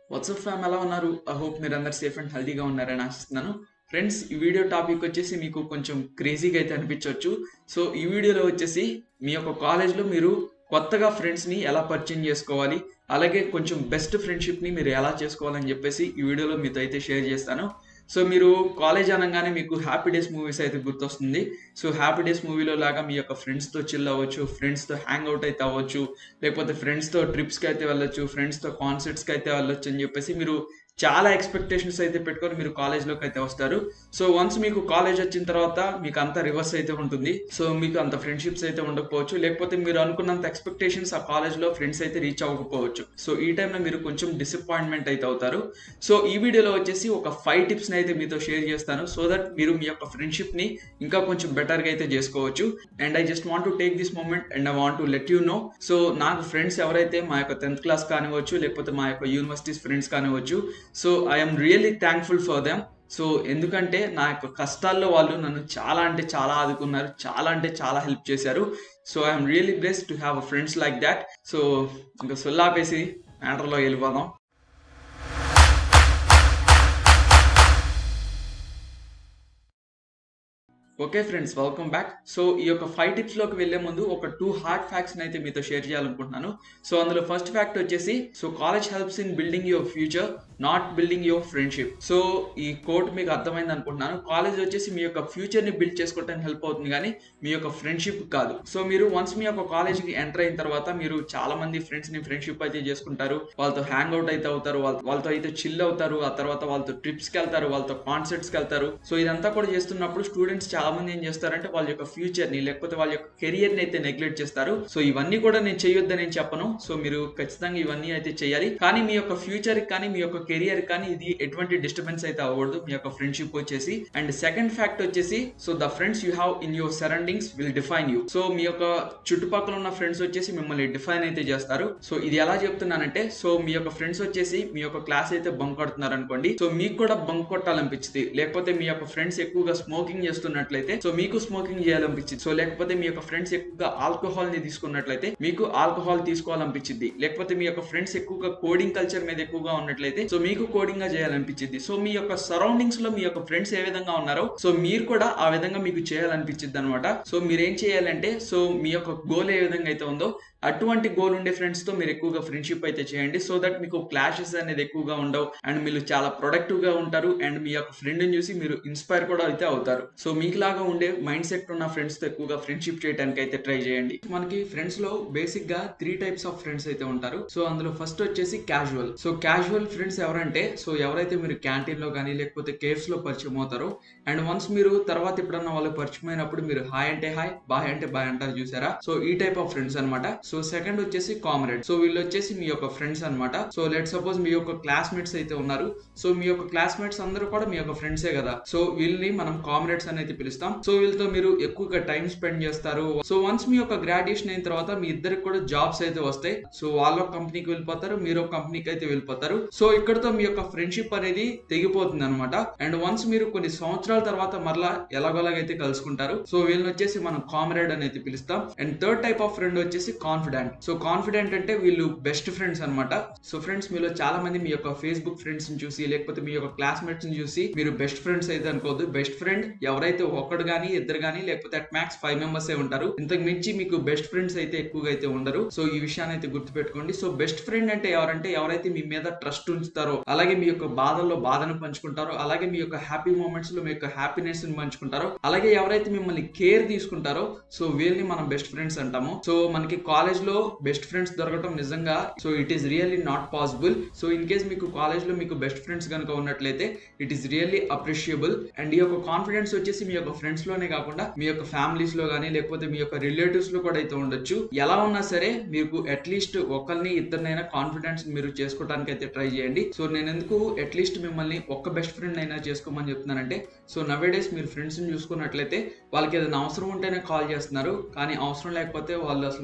WhatsApp ఫ్యామ్ ఎలా ఉన్నారు ఐ హోప్ మీరు అందరు సేఫ్ అండ్ హెల్తీగా ఉన్నారని ఆశిస్తున్నాను ఫ్రెండ్స్ ఈ వీడియో టాపిక్ వచ్చేసి మీకు కొంచెం క్రేజీగా అయితే అనిపించవచ్చు సో ఈ వీడియోలో వచ్చేసి మీ యొక్క కాలేజ్లో మీరు కొత్తగా ఫ్రెండ్స్ని ఎలా పరిచయం చేసుకోవాలి అలాగే కొంచెం బెస్ట్ ఫ్రెండ్షిప్ని మీరు ఎలా చేసుకోవాలని చెప్పేసి ఈ వీడియోలో మీతో అయితే షేర్ చేస్తాను సో మీరు కాలేజ్ అనగానే మీకు హ్యాపీ డేస్ మూవీస్ అయితే గుర్తొస్తుంది సో హ్యాపీ డేస్ మూవీలో లాగా మీ యొక్క ఫ్రెండ్స్తో చిల్ అవ్వచ్చు ఫ్రెండ్స్తో హ్యాంగ్ అవుట్ అయితే అవ్వచ్చు లేకపోతే ఫ్రెండ్స్తో ట్రిప్స్కి అయితే వెళ్ళొచ్చు ఫ్రెండ్స్తో కాన్సర్ట్స్కి అయితే వెళ్ళొచ్చు అని చెప్పేసి మీరు చాలా ఎక్స్పెక్టేషన్స్ అయితే పెట్టుకొని మీరు కాలేజ్లోకి అయితే వస్తారు సో వన్స్ మీకు కాలేజ్ వచ్చిన తర్వాత మీకు అంత రివర్స్ అయితే ఉంటుంది సో మీకు అంత ఫ్రెండ్షిప్స్ అయితే ఉండకపోవచ్చు లేకపోతే మీరు అనుకున్నంత ఎక్స్పెక్టేషన్స్ ఆ కాలేజ్లో ఫ్రెండ్స్ అయితే రీచ్ అవ్వకపోవచ్చు సో ఈ టైంలో మీరు కొంచెం డిసప్పాయింట్మెంట్ అయితే అవుతారు సో ఈ వీడియోలో వచ్చేసి ఒక ఫైవ్ టిప్స్ని అయితే మీతో షేర్ చేస్తాను సో దట్ మీరు మీ యొక్క ఫ్రెండ్షిప్ని ఇంకా కొంచెం బెటర్గా అయితే చేసుకోవచ్చు and I just want to take this moment and I want to let you know so నాకు ఫ్రెండ్స్ ఎవరైతే మా యొక్క టెన్త్ క్లాస్ కానివ్వచ్చు లేకపోతే మా యొక్క యూనివర్సిటీస్ ఫ్రెండ్స్ కానివ్వచ్చు so I'm really thankful for them so ఎందుకంటే నా యొక్క కష్టాల్లో వాళ్ళు నన్ను చాలా అంటే చాలా ఆదుకున్నారు చాలా అంటే చాలా హెల్ప్ చేశారు so I'm really bless to have a friends like that so ఇంకా సొల్లాపేసి మ్యాటర్లో వెళ్ళిపోదాం okay friends welcome back so ఈ యొక్క ఫైవ్ టిప్స్ లోకి వెళ్లే ముందు ఒక టూ హార్డ్ ఫ్యాక్ట్స్ అయితే మీతో షేర్ చేయాలనుకుంటున్నాను సో అందులో ఫస్ట్ ఫ్యాక్ట్ వచ్చేసి so college helps in building your future not building your friendship so ఈ కోట్ మీకు అర్థమైంది అనుకుంటున్నాను కాలేజ్ వచ్చేసి మీ యొక్క ఫ్యూచర్ ని బిల్డ్ చేసుకోవడానికి హెల్ప్ అవుతుంది కానీ మీ యొక్క ఫ్రెండ్షిప్ కాదు సో మీరు వన్స్ మీ యొక్క కాలేజ్ కి ఎంటర్ అయిన తర్వాత మీరు చాలా మంది ఫ్రెండ్స్ ని ఫ్రెండ్షిప్ అయితే చేసుకుంటారు వాళ్ళతో హ్యాంగ్ అవుట్ అయితే అవుతారు వాళ్ళ వాళ్ళతో అయితే చిల్ అవుతారు ఆ తర్వాత వాళ్ళతో ట్రిప్స్ కి వెళ్తారు వాళ్ళతో కాన్సర్ట్స్ కి వెళ్తారు సో ఇదంతా కూడా చేస్తున్నప్పుడు స్టూడెంట్స్ చాలా మంది ఏం చేస్తారంటే వాళ్ళ యొక్క ఫ్యూచర్ ని లేకపోతే వాళ్ళ యొక్క కెరియర్ ని అయితే నెగ్లెక్ట్ చేస్తారు సో ఇవన్నీ కూడా నేను చేయొద్దని నేను చెప్పను సో మీరు ఖచ్చితంగా ఇవన్నీ అయితే చేయాలి కానీ మీ యొక్క ఫ్యూచర్ కానీ మీ యొక్క కెరియర్ కానీ ఇది ఎటువంటి డిస్టర్బెన్స్ అయితే అవ్వకూడదు మీ యొక్క ఫ్రెండ్షిప్ వచ్చేసి అండ్ సెకండ్ ఫ్యాక్ట్ వచ్చేసి so the friends you have in your surroundings will define you so మీ యొక్క చుట్టుపక్కల ఉన్న ఫ్రెండ్స్ వచ్చేసి మిమ్మల్ని డిఫైన్ అయితే చేస్తారు సో ఇది ఎలా చెప్తున్నానంటే సో మీ యొక్క ఫ్రెండ్స్ వచ్చేసి మీ యొక్క క్లాస్ అయితే బంక్ కొడుతున్నారు అనుకోండి సో మీకు కూడా బంక్ కొట్టాలనిపించింది లేకపోతే మీ యొక్క ఫ్రెండ్స్ ఎక్కువగా స్మోకింగ్ చేస్తున్నట్లయితే సో మీకు స్మోకింగ్ చేయాలనిపించింది సో లేకపోతే మీ యొక్క ఫ్రెండ్స్ ఎక్కువగా ఆల్కహాల్ ని తీసుకున్నట్లయితే మీకు ఆల్కహాల్ తీసుకోవాలనిపించింది లేకపోతే మీ యొక్క ఫ్రెండ్స్ ఎక్కువగా కోడింగ్ కల్చర్ మీద ఎక్కువగా ఉన్నట్లయితే సో మీకు కోడింగ్ గా చేయాలనిపించింది సో మీ యొక్క సరౌండింగ్స్ లో మీ యొక్క ఫ్రెండ్స్ ఏ విధంగా ఉన్నారో సో మీరు కూడా ఆ విధంగా మీకు చేయాలనిపించింది అనమాట సో మీరు ఏం చేయాలంటే సో మీ యొక్క గోల్ ఏ విధంగా అయితే ఉందో అటువంటి గోల్ ఉండే ఫ్రెండ్స్ తో మీరు ఎక్కువగా ఫ్రెండ్షిప్ అయితే చేయండి సో దట్ మీకు క్లాషెస్ అనేది ఎక్కువగా ఉండవు అండ్ మీరు చాలా ప్రొడక్టివ్ గా ఉంటారు అండ్ మీ యొక్క ఫ్రెండ్ చూసి మీరు ఇన్స్పైర్ కూడా అయితే అవుతారు సో మీకులాగా ఉండే మైండ్ సెట్ ఉన్న ఫ్రెండ్స్ తో ఎక్కువగా ఫ్రెండ్షిప్ చేయడానికి అయితే ట్రై చేయండి మనకి ఫ్రెండ్స్ లో బేసిక్ గా త్రీ టైప్స్ ఆఫ్ ఫ్రెండ్స్ అయితే ఉంటారు సో అందులో ఫస్ట్ వచ్చేసి క్యాజువల్ సో క్యాజువల్ ఫ్రెండ్స్ ఎవరంటే సో ఎవరైతే మీరు క్యాంటీన్ లో కానీ లేకపోతే కేఫ్స్ లో పరిచయం అవుతారో అండ్ వన్స్ మీరు తర్వాత ఎప్పుడన్నా వాళ్ళు పరిచయం అయినప్పుడు మీరు హాయ్ అంటే హాయ్ బాయ్ అంటే బాయ్ అంటారు చూసారా సో ఈ టైప్ ఆఫ్ ఫ్రెండ్స్ అనమాట సో సెకండ్ వచ్చేసి కామరేడ్ సో వీళ్ళు వచ్చేసి మీ యొక్క ఫ్రెండ్స్ అనమాట సో లెట్ సపోజ్ మీ యొక్క క్లాస్మేట్స్ అయితే ఉన్నారు సో మీ యొక్క క్లాస్మేట్స్ అందరూ కూడా మీ యొక్క ఫ్రెండ్సే కదా సో వీళ్ళని మనం కామరేడ్స్ అనేది పిలుస్తాం సో వీళ్ళతో మీరు ఎక్కువగా టైం స్పెండ్ చేస్తారు సో వన్స్ మీ యొక్క గ్రాడ్యుయేషన్ అయిన తర్వాత మీ ఇద్దరికి కూడా జాబ్స్ అయితే వస్తాయి సో వాళ్ళ కంపెనీకి వెళ్ళిపోతారు మీరు ఒక కంపెనీకి అయితే వెళ్ళిపోతారు సో ఇక్కడతో మీ యొక్క ఫ్రెండ్షిప్ అనేది తెగిపోతుంది అనమాట అండ్ వన్స్ మీరు కొన్ని సంవత్సరాల తర్వాత మరలా ఎలాగోలాగైతే కలుసుకుంటారు సో వీళ్ళని వచ్చేసి మనం కామరేడ్ అనేది పిలుస్తాం and third type of friend వచ్చేసి కాన్ఫిడెంట్ సో కాన్ఫిడెంట్ అంటే వీళ్ళు బెస్ట్ ఫ్రెండ్స్ అనమాట సో ఫ్రెండ్స్ మీలో చాలా మంది మీ యొక్క ఫేస్బుక్ ఫ్రెండ్స్ ని చూసి లేకపోతే మీ యొక్క క్లాస్మేట్స్ ని చూసి మీరు బెస్ట్ ఫ్రెండ్స్ అయితే అనుకోవద్దు బెస్ట్ ఫ్రెండ్ ఎవరైతే ఒకడు కానీ ఇద్దరు కానీ లేకపోతే అట్ మ్యాక్స్ ఫైవ్ మెంబర్స్ ఏ ఉంటారు ఇంతకు మించి మీకు బెస్ట్ ఫ్రెండ్స్ అయితే ఎక్కువగా అయితే ఉండరు సో ఈ విషయాన్ని అయితే గుర్తుపెట్టుకోండి సో బెస్ట్ ఫ్రెండ్ అంటే ఎవరంటే ఎవరైతే మీ మీద ట్రస్ట్ ఉంచుతారో అలాగే మీ యొక్క బాధల్లో బాధను పంచుకుంటారో అలాగే మీ యొక్క హ్యాపీ మూమెంట్స్ లో మీ యొక్క హ్యాపీనెస్ ని పంచుకుంటారో అలాగే ఎవరైతే మిమ్మల్ని కేర్ తీసుకుంటారో సో వీళ్ళని మనం బెస్ట్ ఫ్రెండ్స్ అంటాము సో మనకి కాలేజ్ లో బెస్ట్ ఫ్రెండ్స్ దొరకడం నిజంగా so it is really not possible so in case మీకు కాలేజ్ లో మీకు బెస్ట్ ఫ్రెండ్స్ కనుక ఉన్నట్లయితే it is really appreciable and ఈ యొక్క కాన్ఫిడెన్స్ వచ్చేసి మీ యొక్క ఫ్రెండ్స్ లోనే కాకుండా మీ యొక్క ఫ్యామిలీస్ లో కానీ లేకపోతే మీ యొక్క రిలేటివ్స్ లో కూడా అయితే ఉండొచ్చు ఎలా ఉన్నా సరే మీకు అట్లీస్ట్ ఒకరిని ఇద్దరినైనా కాన్ఫిడెన్స్ మీరు చేసుకోవడానికి అయితే ట్రై చేయండి సో నేను ఎందుకు అట్లీస్ట్ మిమ్మల్ని ఒక్క బెస్ట్ ఫ్రెండ్ అయినా చేసుకోమని చెప్తున్నానంటే సో నవే డేస్ మీరు ఫ్రెండ్స్ని చూసుకున్నట్లయితే వాళ్ళకి ఏదైనా అవసరం ఉంటేనే కాల్ చేస్తున్నారు కానీ అవసరం లేకపోతే వాళ్ళు అసలు గుర్తు కూడా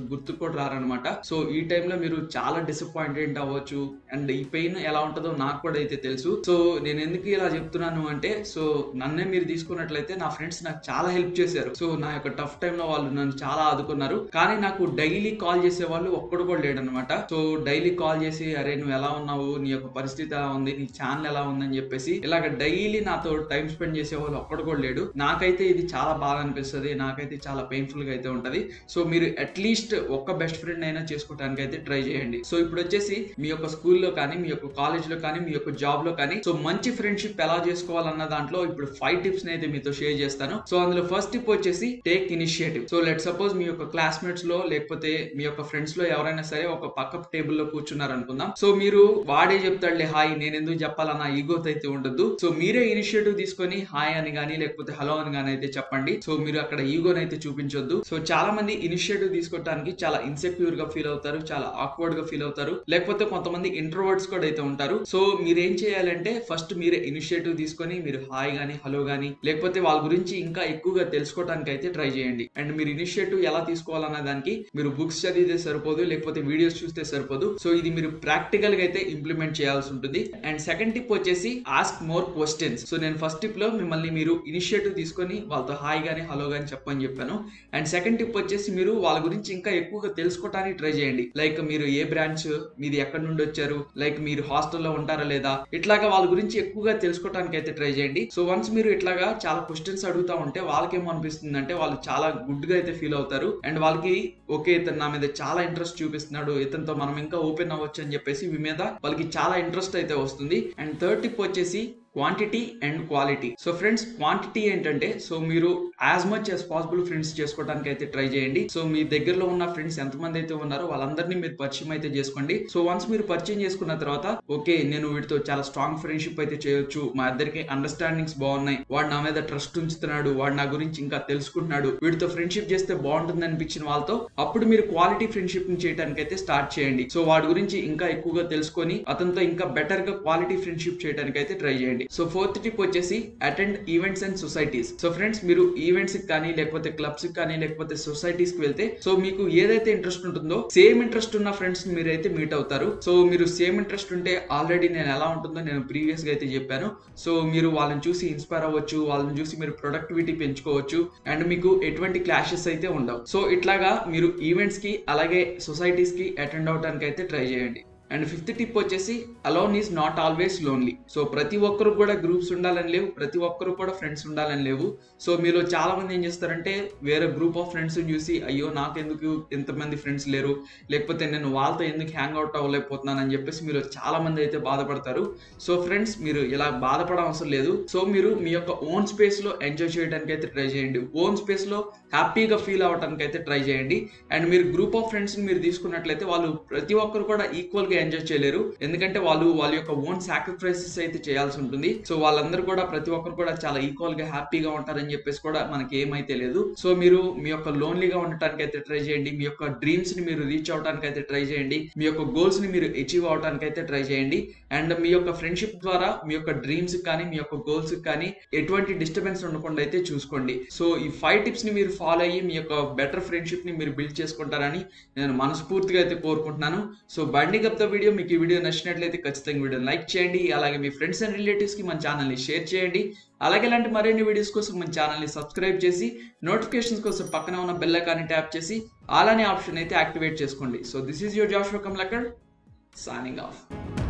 కూడా రారనమాట సో ఈ టైంలో మీరు చాలా డిసప్పాయింటెడ్ అవ్వచ్చు అండ్ ఈ పెయిన్ ఎలా ఉంటుందో నాకు కూడా అయితే తెలుసు సో నేను ఎందుకు ఇలా చెప్తున్నాను అంటే సో నన్నే మీరు తీసుకున్నట్లయితే నా ఫ్రెండ్స్ నాకు చాలా హెల్ప్ చేశారు సో నా యొక్క టఫ్ టైంలో వాళ్ళు నన్ను చాలా ఆదుకున్నారు కానీ నాకు డైలీ కాల్ చేసే వాళ్ళు ఒక్కడు కూడా లేడనమాట సో డైలీ కాల్ చేసి అరే నువ్వు ఎలా ఉన్నావు నీ యొక్క పరిస్థితి ఎలా ఉంది నీ ఛానల్ ఎలా ఉందని చెప్పేసి ఇలాగ డైలీ నాతో టైం స్పెండ్ చేసే వాళ్ళు ఒక్కడు కూడా లేడు నాకైతే ఇది చాలా బాగా అనిపిస్తుంది నాకైతే చాలా పెయిన్ఫుల్ గా అయితే ఉంటది సో మీరు అట్లీస్ట్ ఒక్క బెస్ట్ ఫ్రెండ్ అయినా చేసుకోవడానికి అయితే ట్రై చేయండి సో ఇప్పుడు వచ్చేసి మీ యొక్క స్కూల్లో కానీ మీ యొక్క కాలేజ్ లో కానీ మీ యొక్క జాబ్ లో కానీ సో మంచి ఫ్రెండ్షిప్ ఎలా చేసుకోవాలన్న దాంట్లో ఇప్పుడు ఫైవ్ టిప్స్ అయితే మీతో షేర్ చేస్తాను సో అందులో ఫస్ట్ టిప్ వచ్చేసి take initiative so let suppose మీ యొక్క క్లాస్మేట్స్ లో లేకపోతే మీ యొక్క ఫ్రెండ్స్ లో ఎవరైనా సరే ఒక పక్క టేబుల్ లో కూర్చున్నారు అనుకుందాం సో మీరు వాడే చెప్తాడులే హాయ్ నేను ఎందుకు చెప్పాలన్న ఈగోతో అయితే ఉండదు సో మీరే ఇనిషియేటివ్ తీసుకొని హాయ్ అని కానీ లేకపోతే హలో అని కానీ అయితే చెప్పండి సో మీరు అక్కడ ఈగోని అయితే చూపించొద్దు సో చాలా మంది ఇనిషియేటివ్ తీసుకోవడానికి చాలా ఇన్సెక్యూర్ గా ఫీల్ అవుతారు చాలా ఆక్వర్డ్ గా ఫీల్ అవుతారు లేకపోతే కొంతమంది ఇంట్రోవర్డ్స్ కూడా అయితే ఉంటారు సో మీరు ఏం చేయాలంటే ఫస్ట్ మీరే ఇనిషియేటివ్ తీసుకొని మీరు హాయ్ గానీ హలో గానీ లేకపోతే వాళ్ళ గురించి ఇంకా ఎక్కువగా తెలుసుకోవడానికి అయితే ట్రై చేయండి అండ్ మీరు ఇనిషియేటివ్ ఎలా తీసుకోవాలన్న దానికి మీరు బుక్స్ చదివితే సరిపోదు లేకపోతే వీడియోస్ చూస్తే సరిపోదు సో ఇది మీరు ప్రాక్టికల్ గా అయితే ఇంప్లిమెంట్ చేయాల్సి ఉంటుంది అండ్ సెకండ్ టిప్ వచ్చేసి ఆస్క్ మోర్ క్వశ్చన్స్ సో నేను ఫస్ట్ టిప్ లో మిమ్మల్ని మీరు ఇనిషియేటివ్ తీసుకొని వాళ్ళతో హాయ్ గానీ హలో గానీ చెప్పని చెప్పాను అండ్ సెకండ్ టిప్ వచ్చేసి మీరు వాళ్ళ గురించి ఇంకా ఎక్కువగా తెలుసుకోవడానికి ట్రై చేయండి లైక్ మీరు ఏ బ్రాంచ్ మీది ఎక్కడి నుండి వచ్చారు లైక్ మీరు హాస్టల్లో ఉంటారా లేదా ఇట్లాగా వాళ్ళ గురించి ఎక్కువగా తెలుసుకోవడానికి అయితే ట్రై చేయండి సో వన్స్ మీరు ఇట్లాగా చాలా క్వశ్చన్స్ అడుగుతా ఉంటే వాళ్ళకేమో అనిపిస్తుంది అంటే వాళ్ళు చాలా గుడ్ గా అయితే ఫీల్ అవుతారు అండ్ వాళ్ళకి ఓకే ఇతను నా మీద చాలా ఇంట్రెస్ట్ చూపిస్తున్నాడు ఇతనితో మనం ఇంకా ఓపెన్ అవ్వచ్చు అని చెప్పేసి మీ మీద వాళ్ళకి చాలా ఇంట్రెస్ట్ అయితే వస్తుంది అండ్ థర్డ్ టిప్ వచ్చేసి quantity and quality so friends quantity ఏంటంటే సో మీరు as much as possible friends చేసుకోవడానికి అయితే ట్రై చేయండి సో మీ దగ్గరలో ఉన్న ఫ్రెండ్స్ ఎంతమంది అయితే ఉన్నారో వాళ్ళందరినీ మీరు పరిచయం అయితే చేసుకోండి సో వన్స్ మీరు పరిచయం చేసుకున్న తర్వాత ఓకే నేను వీటితో చాలా స్ట్రాంగ్ ఫ్రెండ్షిప్ అయితే చేయొచ్చు మా ఇద్దరికి అండర్స్టాండింగ్స్ బాగున్నాయి వాడు నా మీద ట్రస్ట్ ఉంచుతున్నాడు వాడు నా గురించి ఇంకా తెలుసుకుంటున్నాడు వీడితో ఫ్రెండ్షిప్ చేస్తే బాగుంటుంది అనిపించిన వాళ్ళతో అప్పుడు మీరు క్వాలిటీ ఫ్రెండ్షిప్ చేయడానికి అయితే స్టార్ట్ చేయండి సో వాడి గురించి ఇంకా ఎక్కువగా తెలుసుకొని అతనితో ఇంకా బెటర్ గా క్వాలిటీ ఫ్రెండ్షిప్ చేయడానికి అయితే ట్రై చేయండి సో ఫోర్త్ టిప్ వచ్చేసి attend events and societies so friends మీరు ఈవెంట్స్ కి కానీ లేకపోతే క్లబ్స్ కి కానీ లేకపోతే సొసైటీస్ కి వెళ్తే సో మీకు ఏదైతే ఇంట్రెస్ట్ ఉంటుందో సేమ్ ఇంట్రెస్ట్ ఉన్న ఫ్రెండ్స్ మీరు అయితే మీట్ అవుతారు సో మీరు సేమ్ ఇంట్రెస్ట్ ఉంటే ఆల్రెడీ నేను ఎలా ఉంటుందో నేను ప్రీవియస్ గా అయితే చెప్పాను సో మీరు వాళ్ళని చూసి ఇన్స్పైర్ అవ్వచ్చు వాళ్ళని చూసి మీరు ప్రొడక్టివిటీ పెంచుకోవచ్చు అండ్ మీకు ఎటువంటి క్లాషెస్ అయితే ఉండవు సో ఇట్లాగా మీరు ఈవెంట్స్ కి అలాగే సొసైటీస్ కి అటెండ్ అవడానికి అయితే ట్రై చేయండి అండ్ ఫిఫ్త్ టిప్ వచ్చేసి alone is not always lonely so ప్రతి ఒక్కరు కూడా గ్రూప్స్ ఉండాలని లేవు ప్రతి ఒక్కరు కూడా ఫ్రెండ్స్ ఉండాలని లేవు సో మీరు చాలా మంది ఏం చేస్తారంటే వేరే గ్రూప్ ఆఫ్ ఫ్రెండ్స్ చూసి అయ్యో నాకెందుకు ఎంతమంది ఫ్రెండ్స్ లేరు లేకపోతే నేను వాళ్ళతో ఎందుకు హ్యాంగ్ అవుట్ అవ్వలేకపోతున్నాను అని చెప్పేసి మీరు చాలా మంది అయితే బాధపడతారు సో ఫ్రెండ్స్ మీరు ఇలా బాధపడడం అవసరం లేదు సో మీరు మీ యొక్క ఓన్ స్పేస్ లో ఎంజాయ్ చేయడానికి అయితే ట్రై చేయండి ఓన్ స్పేస్ లో హ్యాపీగా ఫీల్ అవ్వడానికి అయితే ట్రై చేయండి అండ్ మీరు గ్రూప్ ఆఫ్ ఫ్రెండ్స్ మీరు తీసుకున్నట్లయితే వాళ్ళు ప్రతి ఒక్కరు కూడా ఈక్వల్ గా ఎంజాయ్ చేయలేరు ఎందుకంటే వాళ్ళు వాళ్ళ యొక్క ఓన్ సాక్రిఫైసెస్ అయితే చేయాల్సి ఉంటుంది సో వాళ్ళందరూ కూడా ప్రతి ఒక్కరు కూడా చాలా ఈక్వల్ గా హ్యాపీగా ఉంటారని చెప్పేసి కూడా మనకి ఏమైతే లేదు సో మీరు మీ యొక్క లోన్లీగా ఉండటానికి అయితే ట్రై చేయండి మీ యొక్క డ్రీమ్స్ ని మీరు రీచ్ అవడానికి అయితే ట్రై చేయండి మీ యొక్క గోల్స్ ని మీరు అచీవ్ అవడానికి అయితే ట్రై చేయండి అండ్ మీ యొక్క ఫ్రెండ్షిప్ ద్వారా మీ యొక్క డ్రీమ్స్ కానీ మీ యొక్క గోల్స్ కానీ ఎటువంటి డిస్టర్బెన్స్ ఉండకుండా అయితే చూసుకోండి సో ఈ ఫైవ్ టిప్స్ ని మీరు ఫాలో అయ్యి మీ యొక్క బెటర్ ఫ్రెండ్షిప్ ని మీరు బిల్డ్ చేసుకుంటారని నేను మనస్ఫూర్తిగా అయితే కోరుకుంటున్నాను so bundling up the video మీకు ఈ వీడియో నచ్చినట్లయితే ఖచ్చితంగా వీడియో లైక్ చేయండి అలాగే మీ ఫ్రెండ్స్ అండ్ రిలేటివ్స్ కి మన ఛానల్ని షేర్ చేయండి అలాగే ఇలాంటి మరిన్ని వీడియోస్ కోసం మన ఛానల్ని సబ్స్క్రైబ్ చేసి నోటిఫికేషన్స్ కోసం పక్కన ఉన్న బెల్ ఐకాన్ని ట్యాప్ చేసి అలానే ఆప్షన్ అయితే యాక్టివేట్ చేసుకోండి so this is your Joshua Kamlakar signing off.